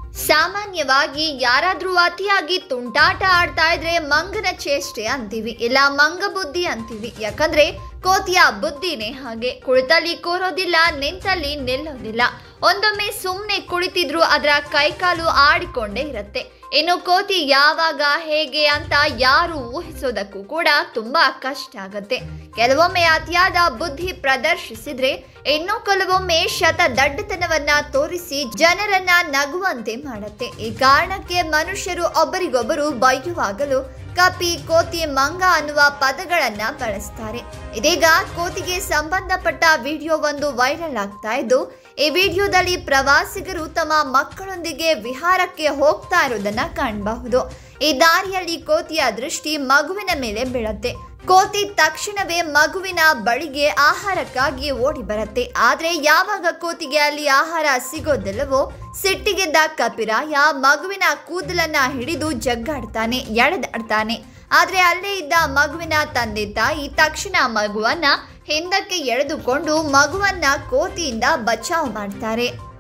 ಸಾಮಾನ್ಯವಾಗಿ ಯಾರಾದ್ರೂ ಅತಿಯಾಗಿ ತುಂಟಾಟ ಆಡ್ತಾ ಇದ್ರೆ ಮಂಗನ ಚೇಷ್ಟೆ ಅಂತೀವಿ ಇಲ್ಲ ಮಂಗ ಬುದ್ಧಿ ಅಂತೀವಿ ಯಾಕಂದ್ರೆ ಕೋತಿಯ ಬುದ್ಧಿನೇ ಹಾಗೆ ಕುಳಿತಲ್ಲಿ ಕೂರೋದಿಲ್ಲ ನಿಂತಲ್ಲಿ ನಿಲ್ಲೋದಿಲ್ಲ ಒಂದೊಮ್ಮೆ ಸುಮ್ಮನೆ ಕುಳಿತಿದ್ರು ಅದರ ಕೈಕಾಲು ಆಡಿಕೊಂಡೇ ಇರುತ್ತೆ ಇನ್ನು ಕೋತಿ ಯಾವಾಗ ಹೇಗೆ ಅಂತ ಯಾರು ಊಹಿಸೋದಕ್ಕೂ ಕೂಡ ತುಂಬಾ ಕಷ್ಟ ಆಗತ್ತೆ ಕೆಲವೊಮ್ಮೆ ಅತಿಯಾದ ಬುದ್ಧಿ ಪ್ರದರ್ಶಿಸಿದ್ರೆ ಇನ್ನು ಕೆಲವೊಮ್ಮೆ ಶತ ದಡ್ಡತನವನ್ನ ತೋರಿಸಿ ಜನರನ್ನ ನಗುವಂತೆ ಮಾಡುತ್ತೆ ಈ ಕಾರಣಕ್ಕೆ ಮನುಷ್ಯರು ಒಬ್ಬರಿಗೊಬ್ಬರು ಬೈಯುವಾಗಲೂ ಕಪಿ ಕೋತಿ ಮಂಗ ಅನ್ನುವ ಪದಗಳನ್ನ ಬಳಸ್ತಾರೆ ಇದೀಗ ಕೋತಿಗೆ ಸಂಬಂಧಪಟ್ಟ ವಿಡಿಯೋ ಒಂದು ವೈರಲ್ ಆಗ್ತಾ ಇದ್ದು ಈ ವಿಡಿಯೋದಲ್ಲಿ ಪ್ರವಾಸಿಗರು ತಮ್ಮ ಮಕ್ಕಳೊಂದಿಗೆ ವಿಹಾರಕ್ಕೆ ಹೋಗ್ತಾ ಇರೋದನ್ನ ಕಾಣಬಹುದು ಈ ದಾರಿಯಲ್ಲಿ ಕೋತಿಯ ದೃಷ್ಟಿ ಮಗುವಿನ ಮೇಲೆ ಬೀಳತ್ತೆ ಕೋತಿ ತಕ್ಷಣವೇ ಮಗುವಿನ ಬಳಿಗೆ ಆಹಾರಕ್ಕಾಗಿ ಓಡಿ ಬರುತ್ತೆ ಆದ್ರೆ ಯಾವಾಗ ಕೋತಿಗೆ ಅಲ್ಲಿ ಆಹಾರ ಸಿಗೋದಿಲ್ಲವೋ ಸಿಟ್ಟಿಗೆದ್ದ ಕಪಿರಾಯ ಮಗುವಿನ ಕೂದಲನ್ನ ಹಿಡಿದು ಜಗ್ಗಾಡ್ತಾನೆ ಎಳೆದಾಡ್ತಾನೆ ಆದ್ರೆ ಅಲ್ಲೇ ಇದ್ದ ಮಗುವಿನ ತಂದೆ ತಾಯಿ ತಕ್ಷಣ ಮಗುವನ್ನ ಹಿಂದಕ್ಕೆ ಎಳೆದುಕೊಂಡು ಮಗುವನ್ನ ಕೋತಿಯಿಂದ ಬಚಾವ್ ಮಾಡ್ತಾರೆ